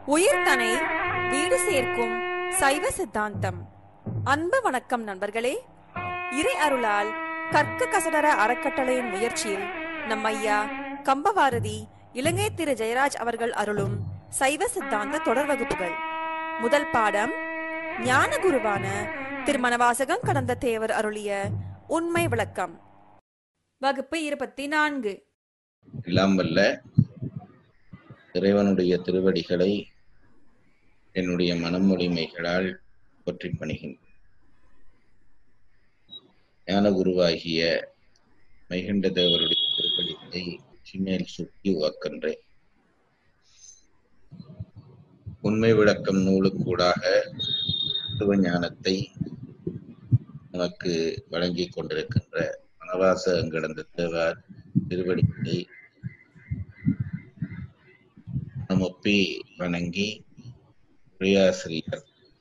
உயிர்தனை வீடு சேர்க்கும் சைவ சித்தாந்தம் அன்பு வணக்கம் நண்பர்களே இறை அருளால் கற்க கசடர அறக்கட்டளையின் முயற்சியில் நம் ஐயா கம்பவாரதி இலங்கை திரு ஜெயராஜ் அவர்கள் அருளும் சைவ சித்தாந்த தொடர் வகுப்புகள் முதல் பாடம் ஞான குருவான திருமணவாசகம் கடந்த தேவர் அருளிய உண்மை விளக்கம் வகுப்பு இருபத்தி நான்கு எல்லாம் வல்ல இறைவனுடைய திருவடிகளை என்னுடைய மனமொழிமைகளால் போற்றி பணிகின்றேன் ஞான குருவாகிய மைகண்ட தேவருடைய திருப்பலிகளை சிமேல் சுட்டி உவக்கின்றேன் உண்மை விளக்கம் நூலுக்கூடாக தத்துவ ஞானத்தை நமக்கு வழங்கிக் கொண்டிருக்கின்ற வனவாசகம் கடந்த தேவார் திருவடிகளை நமப்பி வணங்கி உரையாசிரியர்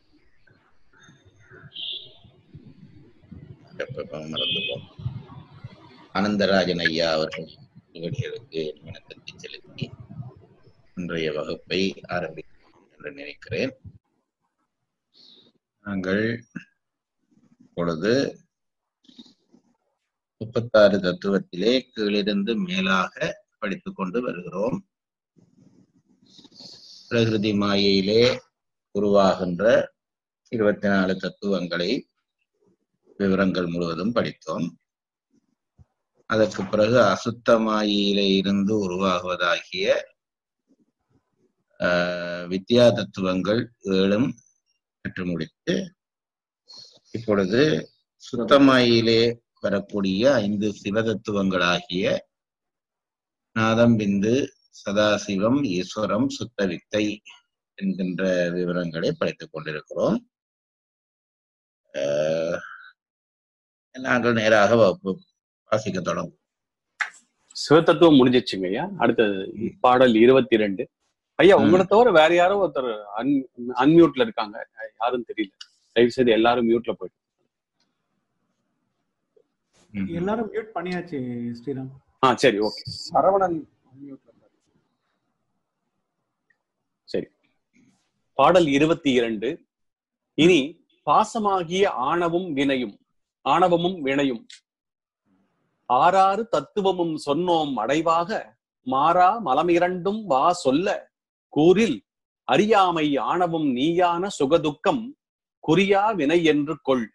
எப்ப மறந்துவோம் ஆனந்தராஜன் ஐயா அவர்கள் திருவடிகளுக்கு வணக்கத்தை செலுத்தி இன்றைய வகுப்பை ஆரம்பிக்கிறோம் என்று நினைக்கிறேன் நாங்கள் இப்பொழுது முப்பத்தாறு தத்துவத்திலே கீழிருந்து மேலாக படித்துக் கொண்டு வருகிறோம் பிரகிருதி மாயையிலே உருவாகின்ற இருபத்தி நாலு தத்துவங்களை விவரங்கள் முழுவதும் படித்தோம் அதற்கு பிறகு அசுத்த மாயையிலே இருந்து உருவாகுவதாகிய வித்யா தத்துவங்கள் ஏழும் பெற்று முடித்து இப்பொழுது சுத்தமாயிலே வரக்கூடிய ஐந்து சிவதத்துவங்களாகிய நாதம் பிந்து சதாசிவம் ஈஸ்வரம் சுத்த வித்தை என்கின்ற விவரங்களை படித்துக் கொண்டிருக்கிறோம் நாங்கள் நேராக வகுப்பு வாசிக்க தொடங்கும் சிவத்தத்துவம் முடிஞ்சிச்சுங்க ஐயா அடுத்தது பாடல் இருபத்தி ரெண்டு ஐயா உங்களை தவிர வேற யாரோ ஒருத்தர் அன் அன்மியூட்ல இருக்காங்க யாரும் தெரியல தயவு செய்து எல்லாரும் மியூட்ல போயிட்டு எல்லாரும் மியூட் பண்ணியாச்சு ஸ்ரீராம் ஆ சரி ஓகே சரவணன் unmute ல இருக்காரு. சரி பாடல் இருபத்தி இரண்டு இனி பாசமாகிய ஆணவம் வினையும் ஆணவமும் வினையும் ஆறாறு தத்துவமும் சொன்னோம் அடைவாக மாறா மலமிரண்டும் வா சொல்ல கூறில் அறியாமை ஆணவம் நீயான சுகதுக்கம் குறியா வினை என்று கொள்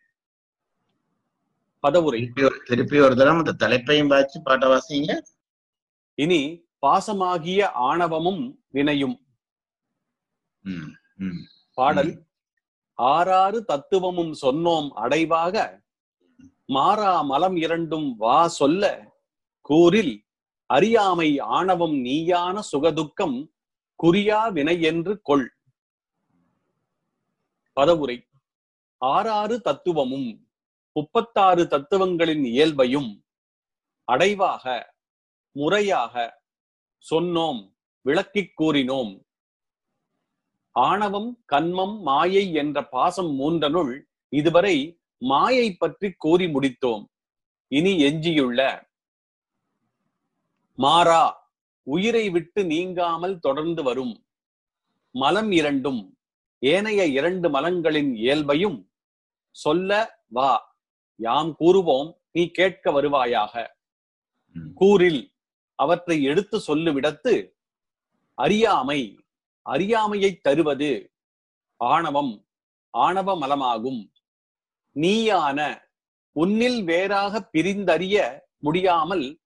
பதவுரை திருப்பி ஒரு- திருப்பி ஒரு தரம் அந்த தலைப்பையும் வாச்சு பாட்ட வாசிங்க இனி பாசமாகிய ஆணவமும் வினையும் ம், ம், பாடல் ஆறாறு தத்துவமும் சொன்னோம் அடைவாக மாறா மலம் இரண்டும் வா சொல்ல கூறில் அறியாமை ஆணவம் நீயான சுகதுக்கம் குறியா வினை என்று கொள் பதவுரை ஆறாறு தத்துவமும் முப்பத்தாறு தத்துவங்களின் இயல்பையும் அடைவாக முறையாக சொன்னோம் விளக்கிக் கூறினோம் ஆணவம் கன்மம் மாயை என்ற பாசம் மூன்றனுள் இதுவரை மாயை பற்றி கூறி முடித்தோம் இனி எஞ்சியுள்ள மாறா உயிரை விட்டு நீங்காமல் தொடர்ந்து வரும் மலம் இரண்டும் ஏனைய இரண்டு மலங்களின் இயல்பையும் சொல்ல வா யாம் கூறுவோம் நீ கேட்க வருவாயாக ம். கூறில் அவற்றை எடுத்து சொல்லுவிடத்து அறியாமை அறியாமையைத் தருவது ஆணவம் ஆணவ மலமாகும் நீயான உன்னில் வேறாக பிரிந்தறிய முடியாமல்